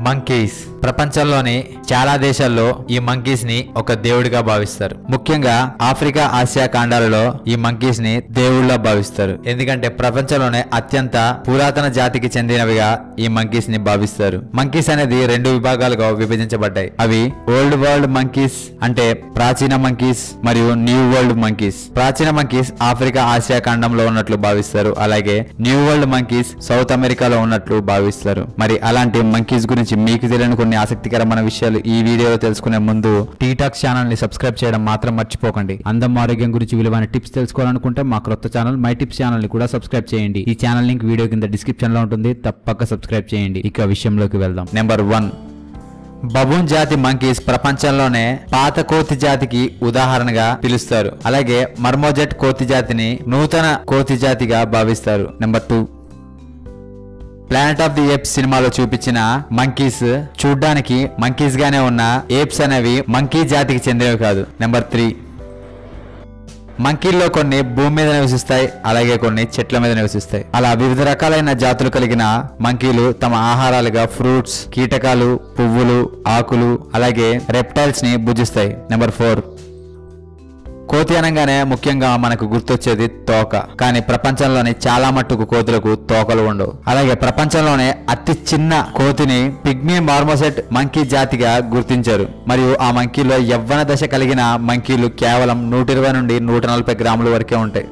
monkeys ప్రపంచంలోని చాలా దేశాల్లో ఈ మంకీస్ ని ఒక దేవుడిగా భావిస్తారు ముఖ్యంగా ఆఫ్రికా ఆసియా ఖండాలలో ఈ మంకీస్ ని దేవుళ్ళ భావిస్తారు ఎందుకంటే ప్రపంచంలోనే అత్యంత పురాతన జాతికి చెందినవిగా ఈ మంకీస్ ని భావిస్తారు మంకీస్ అనేది రెండు విభాగాలుగా విభజించబడ్డాయి అవి ఓల్డ్ వరల్డ్ మంకీస్ అంటే ప్రాచీన మంకీస్ మరియు న్యూ వరల్డ్ మంకీస్ ప్రాచీన మంకీస్ ఆఫ్రికా ఆసియా ఖండంలో ఉన్నట్లు భావిస్తారు అలాగే న్యూ వరల్డ్ మంకీస్ సౌత్ అమెరికాలో ఉన్నట్లు భావిస్తారు మరి అలాంటి మంకీస్ గురించి మీకు తెలియని కొన్ని ఆసక్తికరమైన విషయాలు ఈ వీడియోలో తెలుసుకునే ముందు టీటాక్ ఛానల్ ని సబ్స్క్రైబ్ చేయడం మాత్రం మర్చిపోకండి అందం ఆరోగ్యం గురించి విలువైన టిప్స్ తెలుసుకోవాలనుకుంటే మా క్రొత్త ఛానల్ మై టిప్స్ ఛానల్ ని కూడా సబ్స్క్రైబ్ చేయండి ఈ ఛానల్ లింక్ వీడియో కింద డిస్క్రిప్షన్ లో ఉంటుంది తప్పక సబ్స్క్రైబ్ చేయండి ఇక విషయంలోకి వెళ్దాం నెంబర్ వన్ బబూన్ జాతి మంకీస్ ప్రపంచంలోనే పాత కోతి జాతికి ఉదాహరణగా పిలుస్తారు అలాగే మర్మోజెట్ కోతి జాతిని నూతన కోతి జాతిగా భావిస్తారు number two planet of the apes సినిమాలో చూపించిన మంకీస్ చూడ్డానికి మంకీస్ గానే ఉన్న ఏప్స్ అనేవి మంకీ జాతికి చెందినవి కాదు నెంబర్ త్రీ మంకీల్లో కొన్ని భూమి మీద నివసిస్తాయి అలాగే కొన్ని చెట్ల మీద నివసిస్తాయి అలా వివిధ రకాలైన జాతులు కలిగిన మంకీలు తమ ఆహారాలుగా ఫ్రూట్స్ కీటకాలు పువ్వులు ఆకులు అలాగే రెప్టైల్స్ ని భుజిస్తాయి నెంబర్ ఫోర్ కోతి అనగానే ముఖ్యంగా మనకు గుర్తొచ్చేది తోక కానీ ప్రపంచంలోని చాలా మట్టుకు కోతులకు తోకలు ఉండవు అలాగే ప్రపంచంలోనే అతి చిన్న కోతిని పిగ్మీ మార్మోసెట్ మంకీ జాతిగా గుర్తించారు మరియు ఆ మంకీలో యవ్వన దశ కలిగిన మంకీలు కేవలం నూట ఇరవై నుండి నూట నలభై గ్రాముల వరకే ఉంటాయి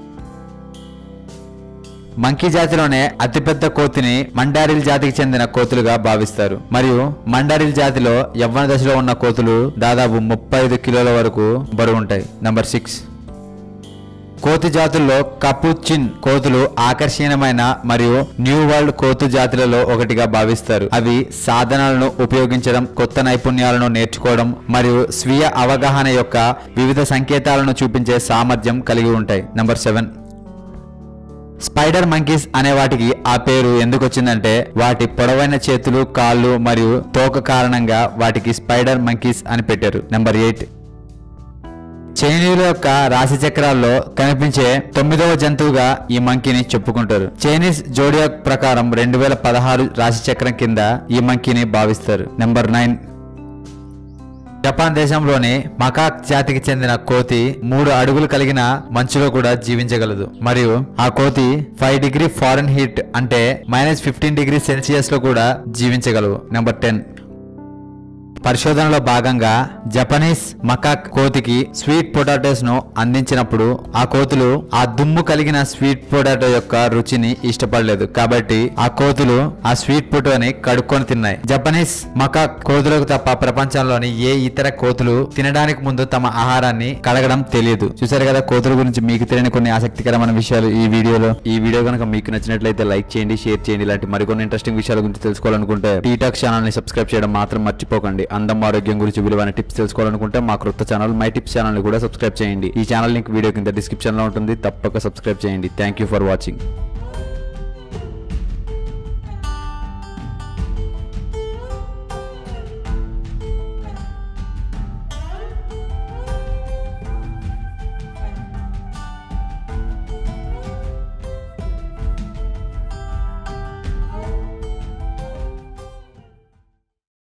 మంకీ జాతిలోనే అతిపెద్ద కోతిని మండారిల్ జాతికి చెందిన కోతులుగా భావిస్తారు మరియు మండారిల్ జాతిలో యవ్వన దశలో ఉన్న కోతులు దాదాపు ముప్పై ఐదు కిలోల వరకు బరువు ఉంటాయి నంబర్ సిక్స్ కోతి జాతుల్లో కపుచిన్ కోతులు ఆకర్షణీయమైన మరియు న్యూ వరల్డ్ కోతు జాతులలో ఒకటిగా భావిస్తారు అవి సాధనాలను ఉపయోగించడం కొత్త నైపుణ్యాలను నేర్చుకోవడం మరియు స్వీయ అవగాహన యొక్క వివిధ సంకేతాలను చూపించే సామర్థ్యం కలిగి ఉంటాయి నంబర్ సెవెన్ స్పైడర్ మంకీస్ అనే వాటికి ఆ పేరు ఎందుకు వచ్చిందంటే వాటి పొడవైన చేతులు కాళ్ళు మరియు తోక కారణంగా వాటికి స్పైడర్ మంకీస్ అని పెట్టారు నెంబర్ ఎయిట్ చైనీయుల యొక్క రాశి చక్రాల్లో కనిపించే తొమ్మిదవ జంతువుగా ఈ మంకీని చెప్పుకుంటారు చైనీస్ జోడియాక్ ప్రకారం రెండు వేల పదహారు రాశి చక్రం కింద ఈ మంకీని భావిస్తారు నెంబర్ నైన్ జపాన్ దేశంలోని మకాక్ జాతికి చెందిన కోతి మూడు అడుగులు కలిగిన మంచులో కూడా జీవించగలదు మరియు ఆ కోతి ఫైవ్ డిగ్రీ ఫారెన్ హీట్ అంటే మైనస్ ఫిఫ్టీన్ డిగ్రీ సెల్సియస్ లో కూడా జీవించగలవు నెంబర్ టెన్ పరిశోధనలో భాగంగా జపనీస్ మకాక్ కోతికి స్వీట్ పొటాటోస్ ను అందించినప్పుడు ఆ కోతులు ఆ దుమ్ము కలిగిన స్వీట్ పొటాటో యొక్క రుచిని ఇష్టపడలేదు కాబట్టి ఆ కోతులు ఆ స్వీట్ పొటాటోని కడుక్కొని తిన్నాయి జపనీస్ మకాక్ కోతులకు తప్ప ప్రపంచంలోని ఏ ఇతర కోతులు తినడానికి ముందు తమ ఆహారాన్ని కడగడం తెలియదు చూసారు కదా కోతుల గురించి మీకు తెలియని కొన్ని ఆసక్తికరమైన విషయాలు ఈ వీడియోలో ఈ వీడియో కనుక మీకు నచ్చినట్లయితే లైక్ చేయండి షేర్ చేయండి ఇలాంటి మరికొన్ని ఇంట్రెస్టింగ్ విషయాల గురించి తెలుసుకోవాలనుకుంటే టీటాక్ ఛానల్ ని సబ్స్క్రైబ్ చేయడం మాత్రం మర్చిపోకండి అందం ఆరోగ్యం గురించి విలువైన టిప్స్ తెలుసుకోవాలనుకుంటే మా క్రొత్త ఛానల్ మై టిప్స్ ఛానల్ ని కూడా సబ్స్క్రైబ్ చేయండి ఈ ఛానల్ లింక్ వీడియో కింద డిస్క్రిప్షన్ లో ఉంటుంది తప్పక సబ్స్క్రైబ్ చేయండి థ్యాంక్ యూ ఫర్ వాచింగ్